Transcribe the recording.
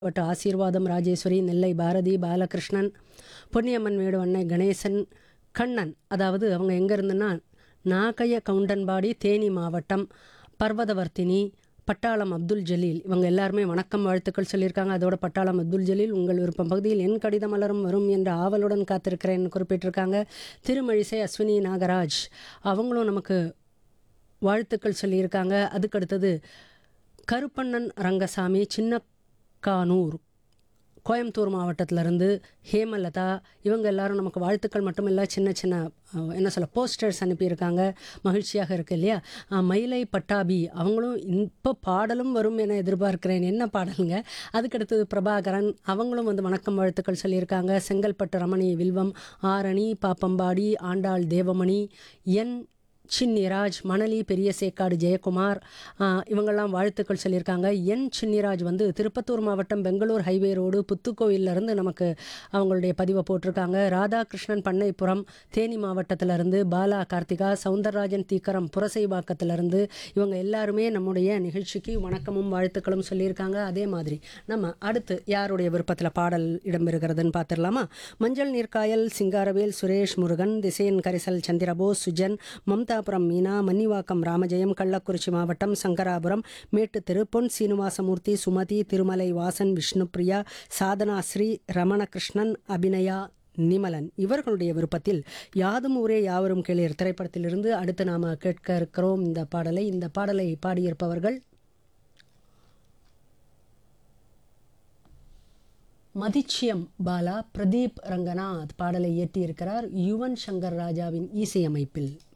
வட்ட ஆசீர்வாதம் ராஜேஸ்வரி நெல்லை பாரதி பாலகிருஷ்ணன் பொன்னியம்மன் வீடு அன்னை கணேசன் கண்ணன் அதாவது அவங்க எங்கே இருந்துன்னா நாகைய கவுண்டன்பாடி தேனி மாவட்டம் பர்வதவர்த்தினி பட்டாளம் அப்துல் ஜலீல் இவங்க எல்லாருமே வணக்கம் வாழ்த்துக்கள் சொல்லியிருக்காங்க அதோட பட்டாளம் அப்துல் ஜலீல் உங்கள் விருப்பம் பகுதியில் என் கடிதம் மலரும் வரும் என்ற ஆவலுடன் காத்திருக்கிறேன் குறிப்பிட்டிருக்காங்க திருமழிசை அஸ்வினி நாகராஜ் அவங்களும் நமக்கு வாழ்த்துக்கள் சொல்லியிருக்காங்க அதுக்கடுத்தது கருப்பண்ணன் ரங்கசாமி சின்னக்கானூர் கோயம்புத்தூர் மாவட்டத்திலேருந்து ஹேமலதா இவங்க எல்லாரும் நமக்கு வாழ்த்துக்கள் மட்டுமில்ல சின்ன சின்ன அஹ், என்ன சொல்ல போஸ்டர்ஸ் அனுப்பியிருக்காங்க மகிழ்ச்சியாக இருக்கு இல்லையா அஹ், மயிலை பட்டாபி அவங்களும் இப்போ பாடலும் வரும் என எதிர்பார்க்கிறேன் என்ன பாடலுங்க அதுக்கடுத்தது பிரபாகரன் அவங்களும் வந்து வணக்கம் வாழ்த்துக்கள் சொல்லியிருக்காங்க செங்கல்பட்டு ரமணி வில்வம் ஆரணி பாப்பம்பாடி ஆண்டாள் தேவமணி என் சின்னிராஜ் மணலி பெரிய சேக்காடு ஜெயக்குமார் ஆஹ், இவங்கெல்லாம் வாழ்த்துக்கள் சொல்லியிருக்காங்க என் சின்னிராஜ் வந்து திருப்பத்தூர் மாவட்டம் பெங்களூர் ஹைவே ரோடு புத்துக்கோயிலிருந்து நமக்கு அவங்களுடைய பதிவை போட்டிருக்காங்க ராதாகிருஷ்ணன் பண்ணைப்புறம் தேனி மாவட்டத்திலிருந்து பாலா கார்த்திகா சவுந்தரராஜன் தீக்கரம் புரசைவாக்கத்திலிருந்து இவங்க எல்லாருமே நம்முடைய நிகழ்ச்சிக்கு வணக்கமும் வாழ்த்துக்களும் சொல்லியிருக்காங்க அதே மாதிரி நம்ம அடுத்து யாருடைய விருப்பத்தில் பாடல் இடம்பெறுகிறதுன்னு பார்த்துடலாமா மஞ்சள் நீர்க்காயல் சிங்காரவேல் சுரேஷ் முருகன் திசையன் கரிசல் சந்திரபோஸ் சுஜன் மம்தாபுரம் மீனா மன்னிவாக்கம் ராமஜெயம் கள்ளக்குறிச்சி மாவட்டம் சங்கராபுரம் மேட்டுத்தெரு பொன் சீனிவாசமூர்த்தி சுமதி திருமலை வாசன் விஷ்ணுபிரியா சாதனா ஸ்ரீ ரமணகிருஷ்ணன் அபிநயா நிமலன் இவர்களுடைய விருப்பத்தில் யாதும் ஊரே யாவரும் கேளீர் திரைப்படத்திலிருந்து அடுத்து நாம் கேட்க இருக்கிறோம் இந்த பாடலை இந்த பாடலை பாடியிருப்பவர்கள் மதிச்சியம் பாலா பிரதீப் ரங்கநாத் பாடலை இயற்றியிருக்கிறார் யுவன் சங்கர் ராஜாவின் இசையமைப்பில்